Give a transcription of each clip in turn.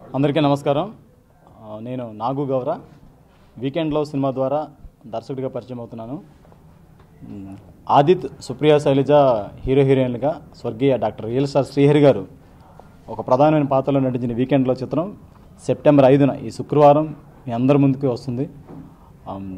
అందరికీ నమస్కారం ఆ, నేను నాగు గౌర వీకెండ్ లవ్ సినిమా ద్వారా దర్శకుడిగా పరిచయం అవుతున్నాను మ్, ఆదిత్ సుప్రియ శైలజ హీరో హీరోయిన్లుగా స్వర్గీయ డాక్టర్ రియల్ స్టార్ శ్రీహరి గారు ఒక ప్రధానమైన పాత్రలో నటించిన వీకెండ్లో చిత్రం సెప్టెంబర్ ఐదున ఈ శుక్రవారం మీ అందరి ముందుకు వస్తుంది ఆమ్,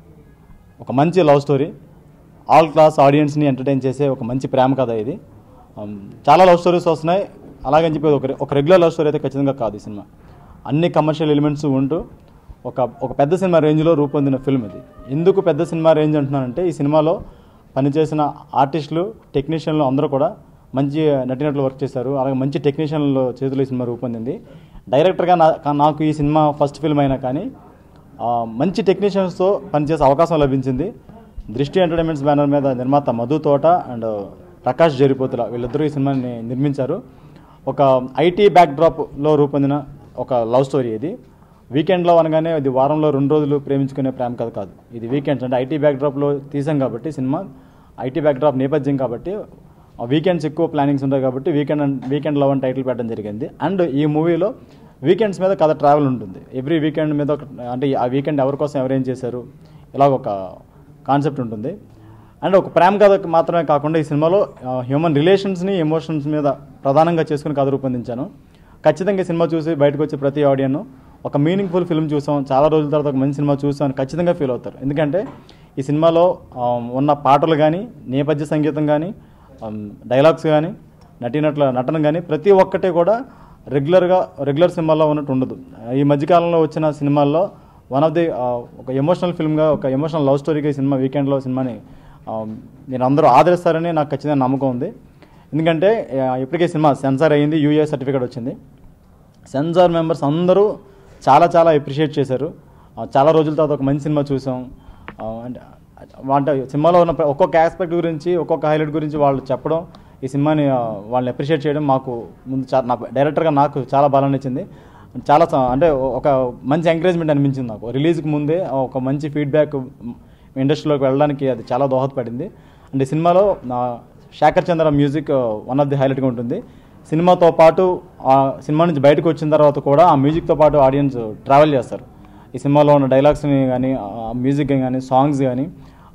ఒక మంచి లవ్ స్టోరీ ఆల్ క్లాస్ ఆడియన్స్ని ఎంటర్టైన్ చేసే ఒక మంచి ప్రేమ కథ ఇది ఆమ్, చాలా లవ్ స్టోరీస్ వస్తున్నాయి అలాగని చెప్పి ఒక ఒక రెగ్యులర్ లవ్ స్టోరీ అయితే ఖచ్చితంగా కాదు ఈ సినిమా అన్ని కమర్షియల్ ఎలిమెంట్స్ ఉంటూ ఒక ఒక పెద్ద సినిమా రేంజ్లో రూపొందిన ఫిల్మ్ ఇది ఎందుకు పెద్ద సినిమా రేంజ్ అంటున్నానంటే ఈ సినిమాలో పనిచేసిన ఆర్టిస్టులు టెక్నీషియన్లు అందరూ కూడా మంచి నటినట్లు వర్క్ చేశారు అలాగే మంచి టెక్నీషియన్ల చేతిలో ఈ సినిమా రూపొందింది డైరెక్టర్గా నా కా- నాకు ఈ సినిమా ఫస్ట్ ఫిల్మ్ అయినా కానీ ఆ, మంచి టెక్నీషియన్స్తో పనిచేసే అవకాశం లభించింది దృష్టి ఎంటర్టైన్మెంట్స్ బ్యానర్ మీద నిర్మాత మధు తోట అండ్ ప్రకాష్ జరిపోతుల వీళ్ళిద్దరూ ఈ సినిమాని నిర్మించారు ఒక ఐటీ బ్యాక్డ్రాప్లో రూపొందిన ఒక లవ్ స్టోరీ ఇది వీకెండ్లో అనగానే ఇది వారంలో రెండు రోజులు ప్రేమించుకునే ప్రేమ కథ కాదు ఇది వీకెండ్స్ అంటే ఐటీ బ్యాక్డ్రాప్లో తీసాం కాబట్టి సినిమా ఐటీ బ్యాక్డ్రాప్ నేపథ్యం కాబట్టి వీకెండ్స్ ఎక్కువ ప్లానింగ్స్ ఉంటాయి కాబట్టి వీకెండ్ అండ్ వీకెండ్ లవ్ అని టైటిల్ పెట్టడం జరిగింది అండ్ ఈ మూవీలో వీకెండ్స్ మీద కథ ట్రావెల్ ఉంటుంది ఎవ్రీ వీకెండ్ మీద ఒక అంటే ఆ వీకెండ్ ఎవరి కోసం ఎవరేం చేశారు ఇలాగ ఒక కాన్సెప్ట్ ఉంటుంది అండ్ ఒక ప్రేమ కథ మాత్రమే కాకుండా ఈ సినిమాలో హ్యూమన్ రిలేషన్స్ని ఎమోషన్స్ మీద ప్రధానంగా చేసుకుని కథ రూపొందించాను ఖచ్చితంగా ఈ సినిమా చూసి బయటకు వచ్చే ప్రతి ఆడియన్ ఒక మీనింగ్ఫుల్ ఫిల్మ్ చూసాం చాలా రోజుల తర్వాత ఒక మంచి సినిమా చూసాం అని ఖచ్చితంగా ఫీల్ అవుతారు ఎందుకంటే ఈ సినిమాలో ఆ, ఉన్న పాటలు కానీ నేపథ్య సంగీతం కానీ డైలాగ్స్ కానీ నటినట్ల నటన కానీ ప్రతి ఒక్కటి కూడా రెగ్యులర్గా రెగ్యులర్ సినిమాల్లో ఉన్నట్టు ఉండదు ఈ మధ్యకాలంలో వచ్చిన సినిమాల్లో వన్ ఆఫ్ ది ఒక ఎమోషనల్ ఫిల్మ్గా ఒక ఎమోషనల్ లవ్ స్టోరీగా ఈ సినిమా వీకెండ్లో సినిమాని ఆ, మీరు అందరూ ఆదరిస్తారని నాకు ఖచ్చితంగా నమ్మకం ఉంది ఎందుకంటే ఆ, ఇప్పటికే సినిమా సెన్సార్ అయ్యింది యూఏ సర్టిఫికేట్ వచ్చింది సెన్సార్ మెంబర్స్ అందరూ చాలా చాలా అప్రిషియేట్ చేశారు ఆ, చాలా రోజుల తర్వాత ఒక మంచి సినిమా చూసాం ఆ, అంటే అంటే సినిమాలో ఉన్న ప్ర- ఒక్కొక్క ఆస్పెక్ట్ గురించి ఒక్కొక్క హైలైట్ గురించి వాళ్ళు చెప్పడం ఈ సినిమాని ఆ, వాళ్ళని అప్రిషియేట్ చేయడం మాకు ముందు చా నా డైరెక్టర్గా నాకు చాలా బలాన్ని ఇచ్చింది చాలా స- అంటే ఒక మంచి ఎంకరేజ్మెంట్ అనిపించింది నాకు రిలీజ్కి ముందే ఒక మంచి ఫీడ్బ్యాక్ ఇండస్ట్రీలోకి వెళ్ళడానికి అది చాలా దోహదపడింది అంటే ఈ సినిమాలో నా Shekhar Chandra music one of the హైలైట్గా ఉంటుంది సినిమాతో పాటు ఆ సినిమా నుంచి బయటకు వచ్చిన తర్వాత కూడా ఆ మ్యూజిక్తో పాటు ఆడియన్స్ ట్రావెల్ చేస్తారు ఈ సినిమాలో ఉన్న డైలాగ్స్ని కానీ ఆ మ్యూజిక్ కానీ సాంగ్స్ కానీ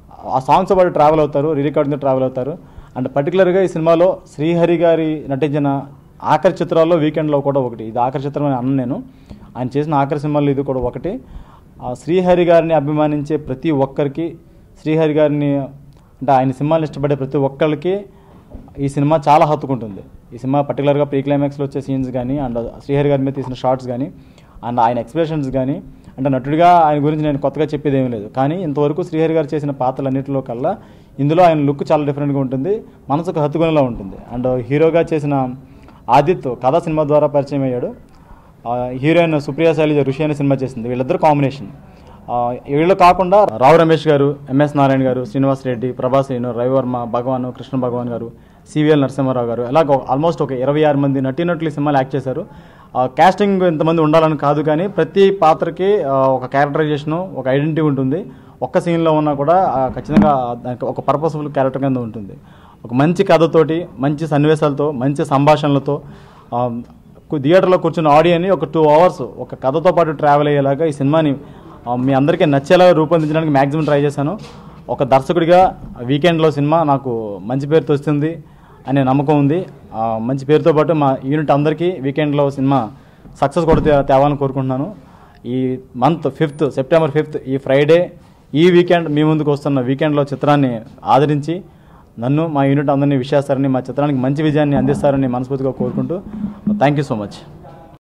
ఆ సాంగ్స్తో పాటు ట్రావెల్ అవుతారు రికార్డింగ్తో ట్రావెల్ అవుతారు అండ్ పర్టికులర్గా ఈ సినిమాలో శ్రీహరి గారి నటించిన ఆఖరి చిత్రాల్లో వీకెండ్లో కూడా ఒకటి ఇది ఆఖరి చిత్రం అని అన్న నేను ఆయన చేసిన ఆఖరి సినిమాల్లో ఇది కూడా ఒకటి ఆ శ్రీహరి గారిని అభిమానించే ప్రతి ఒక్కరికి శ్రీహరి గారిని అంటే ఆయన సినిమాలు ఇష్టపడే ప్రతి ఒక్కరికి ఈ సినిమా చాలా హత్తుకుంటుంది ఈ సినిమా పర్టికులర్గా ప్రీ క్లైమాక్స్లో వచ్చే సీన్స్ కానీ అండ్ శ్రీహరి గారి మీద తీసిన షార్ట్స్ కానీ అండ్ ఆయన ఎక్స్ప్రెషన్స్ కానీ అంటే నటుడిగా ఆయన గురించి నేను కొత్తగా చెప్పేది ఏమీ లేదు కానీ ఇంతవరకు శ్రీహరి గారు చేసిన పాత్రలన్నింటిలో కల్లా ఇందులో ఆయన లుక్ చాలా డిఫరెంట్గా ఉంటుంది మనసుకు హత్తుకునేలా ఉంటుంది అండ్ హీరోగా చేసిన ఆదిత్ కథ సినిమా ద్వారా పరిచయం అయ్యాడు ఆ, హీరోయిన్ సుప్రియ శైలజ ఋషి అనే సినిమా చేసింది వీళ్ళిద్దరు కాంబినేషన్ ఆ, వీళ్ళు కాకుండా రావు రమేష్ గారు ఎంఎస్ నారాయణ గారు శ్రీనివాస్ రెడ్డి ప్రభాస్ రేణు రవివర్మ భగవాన్ కృష్ణ భగవాన్ గారు సివిఎల్ నరసింహారావు గారు అలాగ ఆల్మోస్ట్ ఒక ఇరవై ఆరు మంది నటీనటులు ఈ సినిమాలో యాక్ట్ చేశారు ఆ, క్యాస్టింగ్ ఇంతమంది ఉండాలని కాదు కానీ ప్రతి పాత్రకి ఆ, ఒక క్యారెక్టరైజేషను ఒక ఐడెంటిటీ ఉంటుంది ఒక్క సీన్లో ఉన్నా కూడా ఆ, ఖచ్చితంగా దానికి ఒక పర్పస్ఫుల్ క్యారెక్టర్ కింద ఉంటుంది ఒక మంచి కథతోటి మంచి సన్నివేశాలతో మంచి సంభాషణలతో ఆ, కు- థియేటర్లో కూర్చున్న ఆడియన్ని ఒక టూ అవర్స్ ఒక కథతో పాటు ట్రావెల్ అయ్యేలాగా ఈ సినిమాని ఆ, మీ అందరికీ నచ్చేలా రూపొందించడానికి మ్యాక్సిమం ట్రై చేశాను ఒక దర్శకుడిగా వీకెండ్లో సినిమా నాకు మంచి పేరుతో వస్తుంది అనే నమ్మకం ఉంది ఆ, మంచి పేరుతో పాటు మా యూనిట్ అందరికీ వీకెండ్లో సినిమా సక్సెస్ కూడా తే- తేవాలని కోరుకుంటున్నాను ఈ మంత్ ఫిఫ్త్ సెప్టెంబర్ ఫిఫ్త్ ఈ ఫ్రైడే ఈ వీకెండ్ మీ ముందుకు వస్తున్న వీకెండ్లో చిత్రాన్ని ఆదరించి నన్ను మా యూనిట్ అందరినీ విషేస్తారని మా చిత్రానికి మంచి విజయాన్ని అందిస్తారని మనస్ఫూర్తిగా కోరుకుంటూ థ్యాంక్ యూ సో మచ్